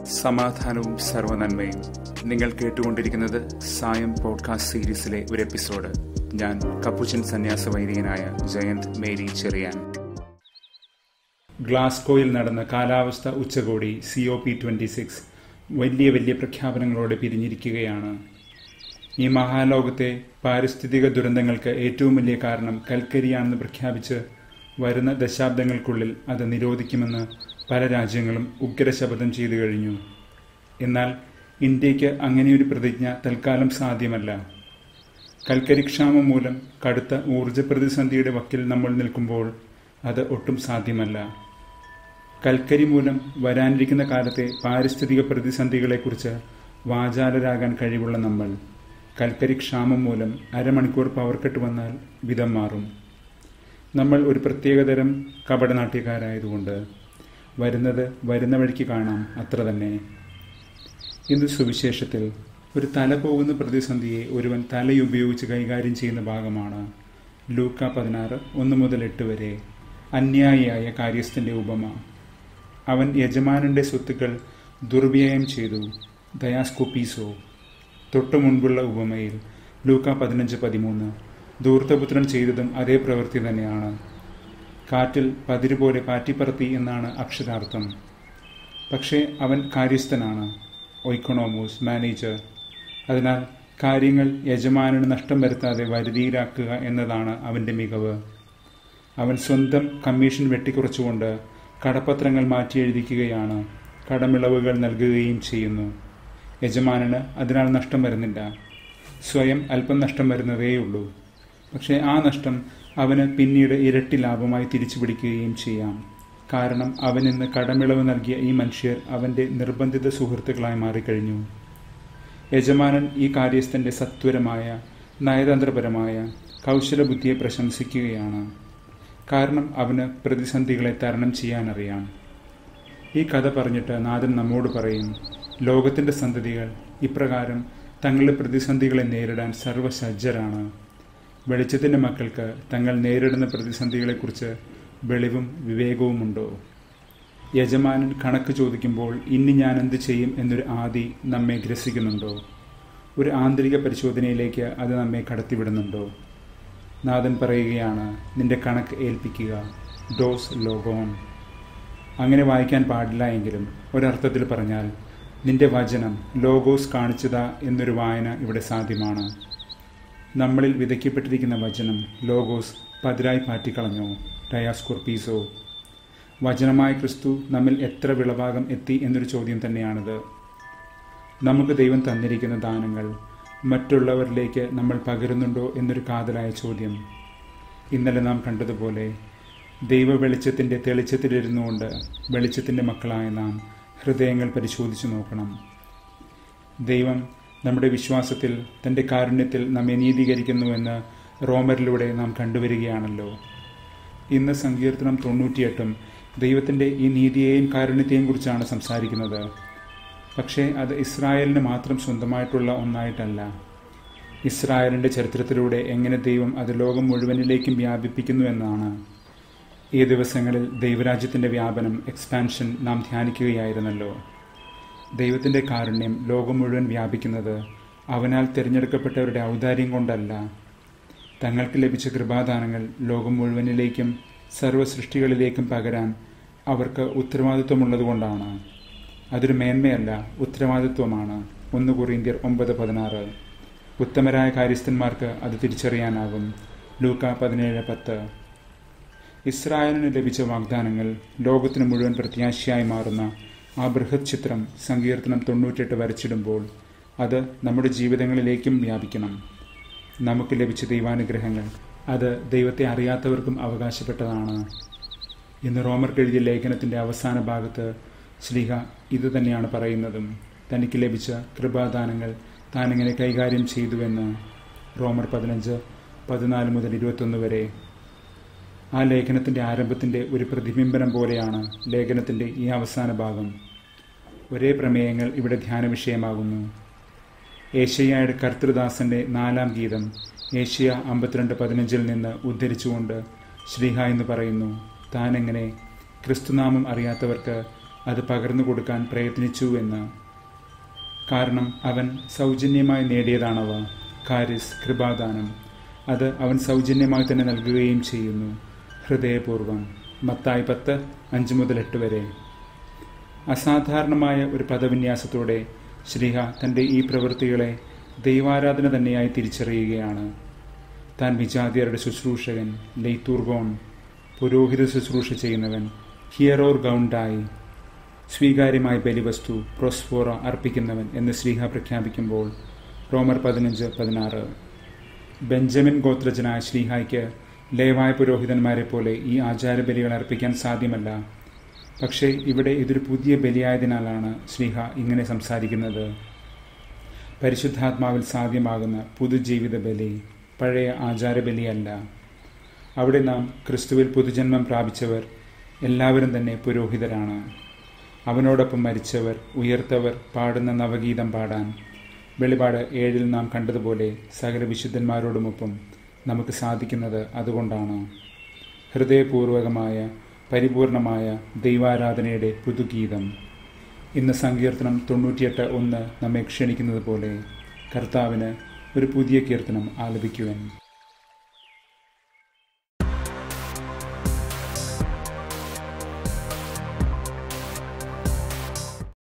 സമാധാനവും സർവനന്മയും നിങ്ങൾ കേട്ടുകൊണ്ടിരിക്കുന്നത് സായം പോഡ്കാസ്റ്റ് സീരീസിലെ ഒരു എപ്പിസോഡ് ഞാൻ കപ്പുച്ചൻ സന്യാസ വൈദികനായ ജയന്ത് മേരി ചെറിയാൻ ഗ്ലാസ്കോയിൽ നടന്ന കാലാവസ്ഥ ഉച്ചകോടി C O P twenty six വലിയ വലിയ പ്രഖ്യാപനങ്ങളോടെ പിരിഞ്ഞിരിക്കുകയാണ് ഈ മഹാലോകത്തെ പാരിസ്ഥിതിക ദുരന്തങ്ങൾക്ക് ഏറ്റവും വലിയ കാരണം കൽക്കരിയാണെന്ന് പ്രഖ്യാപിച്ച് വരുന്ന ദശാബ്ദങ്ങൾക്കുള്ളിൽ അത് നിരോധിക്കുമെന്ന് പല രാജ്യങ്ങളും ഉഗ്രശപഥം ചെയ്തു കഴിഞ്ഞു എന്നാൽ ഇന്ത്യക്ക് അങ്ങനെയൊരു പ്രതിജ്ഞ തൽക്കാലം സാധ്യമല്ല കൽക്കരിക്ഷാമം മൂലം കടുത്ത ഊർജ പ്രതിസന്ധിയുടെ വക്കിൽ നമ്മൾ നിൽക്കുമ്പോൾ അത് ഒട്ടും സാധ്യമല്ല കൽക്കരി മൂലം വരാനിരിക്കുന്ന കാലത്തെ പാരിസ്ഥിതിക പ്രതിസന്ധികളെക്കുറിച്ച് വാചാലരാകാൻ കഴിവുള്ള നമ്മൾ കൽക്കരി ക്ഷാമം മൂലം അരമണിക്കൂർ പവർ കട്ട് വന്നാൽ വിധം മാറും നമ്മൾ ഒരു പ്രത്യേകതരം കപടനാട്യക്കാരായതുകൊണ്ട് വരുന്നത് വരുന്ന വഴിക്ക് കാണാം അത്ര തന്നെ ഇന്ന് സുവിശേഷത്തിൽ ഒരു തല പോകുന്ന പ്രതിസന്ധിയെ ഒരുവൻ തലയുപയോഗിച്ച് കൈകാര്യം ചെയ്യുന്ന ഭാഗമാണ് ലൂക്ക പതിനാറ് ഒന്ന് മുതൽ എട്ട് വരെ അന്യായിയായ കാര്യസ്ഥന്റെ ഉപമ അവൻ യജമാനന്റെ സ്വത്തുക്കൾ ദുർവ്യയം ചെയ്തു ദയാസ്കുപ്പീസോ തൊട്ടു മുൻപുള്ള ഉപമയിൽ ലൂക്ക പതിനഞ്ച് പതിമൂന്ന് ധൂർത്തപുത്രൻ ചെയ്തതും അതേ പ്രവൃത്തി തന്നെയാണ് കാറ്റിൽ പതിരുപോലെ പാറ്റിപ്പറത്തി എന്നാണ് അക്ഷരാർത്ഥം പക്ഷേ അവൻ കാര്യസ്ഥനാണ് ഒയ്ക്കണോമോസ് മാനേജർ അതിനാൽ കാര്യങ്ങൾ യജമാനന് നഷ്ടം വരുത്താതെ വരുതിയിലാക്കുക എന്നതാണ് അവൻ്റെ മികവ് അവൻ സ്വന്തം കമ്മീഷൻ വെട്ടിക്കുറച്ചുകൊണ്ട് കടപ്പത്രങ്ങൾ മാറ്റി എഴുതിക്കുകയാണ് കടമിളവുകൾ നൽകുകയും ചെയ്യുന്നു യജമാനന് അതിനാൽ നഷ്ടം വരുന്നില്ല സ്വയം അല്പം നഷ്ടം വരുന്നതേയുള്ളൂ പക്ഷേ ആ നഷ്ടം അവന് പിന്നീട് ഇരട്ടി ലാഭമായി തിരിച്ചു പിടിക്കുകയും ചെയ്യാം കാരണം അവൻ ഇന്ന് കടമിളവ് നൽകിയ ഈ മനുഷ്യർ അവൻ്റെ നിർബന്ധിത സുഹൃത്തുക്കളായി മാറിക്കഴിഞ്ഞു യജമാനൻ ഈ കാര്യസ്ഥന്റെ സത്വരമായ നയതന്ത്രപരമായ കൗശലബുദ്ധിയെ പ്രശംസിക്കുകയാണ് കാരണം അവന് പ്രതിസന്ധികളെ തരണം ചെയ്യാനറിയാം ഈ കഥ പറഞ്ഞിട്ട് നാഥൻ നമ്മോട് പറയും ലോകത്തിൻ്റെ സന്തതികൾ ഇപ്രകാരം തങ്ങളുടെ പ്രതിസന്ധികളെ നേരിടാൻ സർവസജ്ജരാണ് വെളിച്ചത്തിൻ്റെ മക്കൾക്ക് തങ്ങൾ നേരിടുന്ന പ്രതിസന്ധികളെക്കുറിച്ച് വെളിവും വിവേകവുമുണ്ടോ യജമാനൻ കണക്ക് ചോദിക്കുമ്പോൾ ഇനി ഞാൻ എന്ത് ചെയ്യും എന്നൊരു ആദി നമ്മെ ഗ്രസിക്കുന്നുണ്ടോ ഒരു ആന്തരിക പരിശോധനയിലേക്ക് അത് നമ്മെ കടത്തിവിടുന്നുണ്ടോ നാഥൻ പറയുകയാണ് നിന്റെ കണക്ക് ഏൽപ്പിക്കുക ഡോസ് ലോഗോൺ അങ്ങനെ വായിക്കാൻ പാടില്ല എങ്കിലും ഒരർത്ഥത്തിൽ പറഞ്ഞാൽ നിന്റെ വചനം ലോഗോസ് കാണിച്ചതാ എന്നൊരു വായന ഇവിടെ സാധ്യമാണ് നമ്മളിൽ വിതയ്ക്കപ്പെട്ടിരിക്കുന്ന വചനം ലോഗോസ് പതിരായി പാറ്റിക്കളഞ്ഞോ ഡയാസ്കുർപീസോ വചനമായ ക്രിസ്തു നമ്മിൽ എത്ര വിളഭാഗം എത്തി എന്നൊരു ചോദ്യം തന്നെയാണിത് നമുക്ക് ദൈവം തന്നിരിക്കുന്ന ദാനങ്ങൾ മറ്റുള്ളവരിലേക്ക് നമ്മൾ പകരുന്നുണ്ടോ എന്നൊരു കാതലായ ചോദ്യം ഇന്നലെ നാം കണ്ടതുപോലെ ദൈവ വെളിച്ചത്തിൻ്റെ തെളിച്ചത്തിലിരുന്നുകൊണ്ട് വെളിച്ചത്തിൻ്റെ മക്കളായ നാം ഹൃദയങ്ങൾ പരിശോധിച്ചു നോക്കണം ദൈവം നമ്മുടെ വിശ്വാസത്തിൽ തൻ്റെ കാരുണ്യത്തിൽ നമ്മെ നീതീകരിക്കുന്നുവെന്ന് റോമറിലൂടെ നാം കണ്ടുവരികയാണല്ലോ ഇന്ന് സങ്കീർത്തനം തൊണ്ണൂറ്റിയെട്ടും ദൈവത്തിൻ്റെ ഈ നീതിയെയും കാരുണ്യത്തെയും കുറിച്ചാണ് സംസാരിക്കുന്നത് പക്ഷേ അത് ഇസ്രായേലിന് മാത്രം സ്വന്തമായിട്ടുള്ള ഒന്നായിട്ടല്ല ഇസ്രായേലിൻ്റെ ചരിത്രത്തിലൂടെ എങ്ങനെ ദൈവം അത് ലോകം മുഴുവനിലേക്കും വ്യാപിപ്പിക്കുന്നു എന്നാണ് ഈ ദിവസങ്ങളിൽ ദൈവരാജ്യത്തിൻ്റെ വ്യാപനം എക്സ്പാൻഷൻ നാം ധ്യാനിക്കുകയായിരുന്നല്ലോ ദൈവത്തിൻ്റെ കാരുണ്യം ലോകം മുഴുവൻ വ്യാപിക്കുന്നത് അവനാൽ തിരഞ്ഞെടുക്കപ്പെട്ടവരുടെ ഔദാര്യം കൊണ്ടല്ല തങ്ങൾക്ക് ലഭിച്ച കൃപാദാനങ്ങൾ ലോകം മുഴുവനിലേക്കും സർവ്വ സൃഷ്ടികളിലേക്കും പകരാൻ അവർക്ക് ഉത്തരവാദിത്വമുള്ളതുകൊണ്ടാണ് അതൊരു മേന്മയല്ല ഉത്തരവാദിത്വമാണ് ഒന്ന് കുറിന്ത്യർ ഒമ്പത് പതിനാറ് ഉത്തമരായ കാര്യസ്ഥന്മാർക്ക് അത് തിരിച്ചറിയാനാകും ലൂക്ക പതിനേഴ് പത്ത് ഇസ്രായേലിന് ലഭിച്ച വാഗ്ദാനങ്ങൾ ലോകത്തിന് മുഴുവൻ പ്രത്യാശയായി മാറുന്ന ആ ബൃഹത് ചിത്രം സങ്കീർത്തനം തൊണ്ണൂറ്റെട്ട് വരച്ചിടുമ്പോൾ അത് നമ്മുടെ ജീവിതങ്ങളിലേക്കും വ്യാപിക്കണം നമുക്ക് ലഭിച്ച ദൈവാനുഗ്രഹങ്ങൾ അത് ദൈവത്തെ അറിയാത്തവർക്കും അവകാശപ്പെട്ടതാണ് ഇന്ന് റോമർക്ക് എഴുതിയ ലേഖനത്തിൻ്റെ അവസാന ഭാഗത്ത് ശ്രീഹ ഇത് തന്നെയാണ് പറയുന്നതും തനിക്ക് ലഭിച്ച കൃപാദാനങ്ങൾ താനെങ്ങനെ കൈകാര്യം ചെയ്തുവെന്ന് റോമർ പതിനഞ്ച് പതിനാല് മുതൽ ഇരുപത്തൊന്ന് വരെ ആ ലേഖനത്തിൻ്റെ ആരംഭത്തിൻ്റെ ഒരു പ്രതിബിംബനം പോലെയാണ് ലേഖനത്തിൻ്റെ ഈ അവസാന ഭാഗം ഒരേ പ്രമേയങ്ങൾ ഇവിടെ ധ്യാന വിഷയമാകുന്നു ഏഷ്യയുടെ കർത്തൃദാസന്റെ നാലാം ഗീതം ഏഷ്യ അമ്പത്തിരണ്ട് പതിനഞ്ചിൽ നിന്ന് ഉദ്ധരിച്ചുകൊണ്ട് ശ്രീഹ എന്ന് പറയുന്നു താൻ എങ്ങനെ ക്രിസ്തുനാമം അറിയാത്തവർക്ക് അത് പകർന്നു കൊടുക്കാൻ പ്രയത്നിച്ചു എന്ന് കാരണം അവൻ സൗജന്യമായി നേടിയതാണവ കാരിസ് കൃപാദാനം അത് അവൻ സൗജന്യമായി തന്നെ നൽകുകയും ചെയ്യുന്നു ഹൃദയപൂർവം മത്തായി പത്ത് അഞ്ച് മുതൽ എട്ട് വരെ അസാധാരണമായ ഒരു പദവിന്യാസത്തോടെ ശ്രീഹ തൻ്റെ ഈ പ്രവൃത്തികളെ ദൈവാരാധന തന്നെയായി തിരിച്ചറിയുകയാണ് താൻ വിജാതിയരുടെ ശുശ്രൂഷകൻ ലെയ്ത്തൂർഗോൺ പുരോഹിത ശുശ്രൂഷ ചെയ്യുന്നവൻ ഹിയറോർ ഗൗണ്ടായി സ്വീകാര്യമായ ബലിവസ്തു പ്രോസ്ഫോറ അർപ്പിക്കുന്നവൻ എന്ന് ശ്രീഹ പ്രഖ്യാപിക്കുമ്പോൾ റോമർ പതിനഞ്ച് പതിനാറ് ബെഞ്ചമിൻ ഗോത്രജനായ ശ്രീഹായ്ക്ക് ലേവായ പുരോഹിതന്മാരെ പോലെ ഈ ആചാരബലികൾ അർപ്പിക്കാൻ സാധ്യമല്ല പക്ഷേ ഇവിടെ ഇതൊരു പുതിയ ബലിയായതിനാലാണ് ശ്രീഹ ഇങ്ങനെ സംസാരിക്കുന്നത് പരിശുദ്ധാത്മാവിൽ സാധ്യമാകുന്ന പുതുജീവിത ബലി പഴയ ആചാരബലിയല്ല അവിടെ നാം ക്രിസ്തുവിൽ പുതുജന്മം പ്രാപിച്ചവർ എല്ലാവരും തന്നെ പുരോഹിതരാണ് അവനോടൊപ്പം മരിച്ചവർ ഉയർത്തവർ പാടുന്ന നവഗീതം പാടാൻ വെളിപാട് ഏഴിൽ നാം കണ്ടതുപോലെ സകല വിശുദ്ധന്മാരോടുമൊപ്പം നമുക്ക് സാധിക്കുന്നത് അതുകൊണ്ടാണ് ഹൃദയപൂർവകമായ പരിപൂർണമായ ദൈവാരാധനയുടെ പുതുഗീതം ഇന്ന് സങ്കീർത്തനം തൊണ്ണൂറ്റിയെട്ട് ഒന്ന് നമ്മെ ക്ഷണിക്കുന്നത് പോലെ കർത്താവിന് ഒരു പുതിയ കീർത്തനം ആലപിക്കുവാൻ